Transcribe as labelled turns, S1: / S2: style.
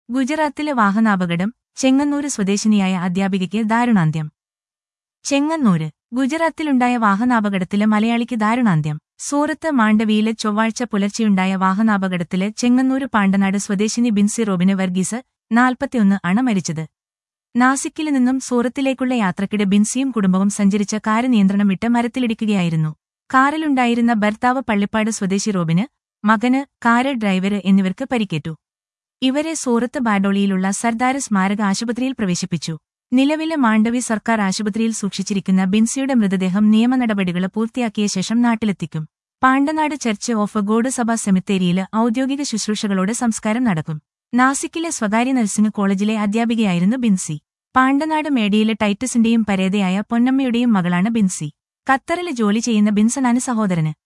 S1: ഗുജറാത്തിലെ വാഹനാപകടം ചെങ്ങന്നൂര് സ്വദേശിനിയായ അധ്യാപികയ്ക്ക് ദാരുണാന്ത്യം ചെങ്ങന്നൂര് ഗുജറാത്തിലുണ്ടായ വാഹനാപകടത്തില് മലയാളിക്ക് ദാരുണാന്ത്യം സൂറത്ത് മാണ്ഡവിയില് ചൊവ്വാഴ്ച പുലർച്ചെയുണ്ടായ വാഹനാപകടത്തില് ചെങ്ങന്നൂര് പാണ്ടനാട് സ്വദേശിനി ബിൻസി റോബിന് വർഗീസ് നാൽപ്പത്തിയൊന്ന് ആണ് മരിച്ചത് നാസിക്കില് നിന്നും സൂറത്തിലേക്കുള്ള യാത്രക്കിടെ ബിൻസിയും കുടുംബവും സഞ്ചരിച്ച കാര് നിയന്ത്രണം വിട്ട് മരത്തിലിടിക്കുകയായിരുന്നു കാറിലുണ്ടായിരുന്ന ഭർത്താവ് പള്ളിപ്പാട് സ്വദേശി റോബിന് മകന് കാര് ഡ്രൈവര് എന്നിവർക്ക് പരിക്കേറ്റു ഇവരെ സൂറത്ത് ബാഡോളിയിലുള്ള സർദാർ സ്മാരക ആശുപത്രിയിൽ പ്രവേശിപ്പിച്ചു നിലവിലെ മാണ്ഡവി സർക്കാർ ആശുപത്രിയിൽ സൂക്ഷിച്ചിരിക്കുന്ന ബിൻസിയുടെ മൃതദേഹം നിയമ നടപടികൾ പൂർത്തിയാക്കിയ ശേഷം നാട്ടിലെത്തിക്കും പാണ്ടനാട് ചർച്ച് ഓഫ് ഗോഡ് സഭാ സെമിത്തേരിയില് ഔദ്യോഗിക ശുശ്രൂഷകളോടെ സംസ്കാരം നടക്കും നാസിക്കിലെ സ്വകാര്യ നഴ്സിംഗ് കോളേജിലെ അധ്യാപികയായിരുന്നു ബിൻസി പാണ്ടനാട് മേടിയിലെ ടൈറ്റസിന്റെയും പരേതയായ പൊന്നമ്മയുടെയും മകളാണ് ബിൻസി ഖത്തറില് ജോലി ചെയ്യുന്ന ബിൻസനാണ് സഹോദരന്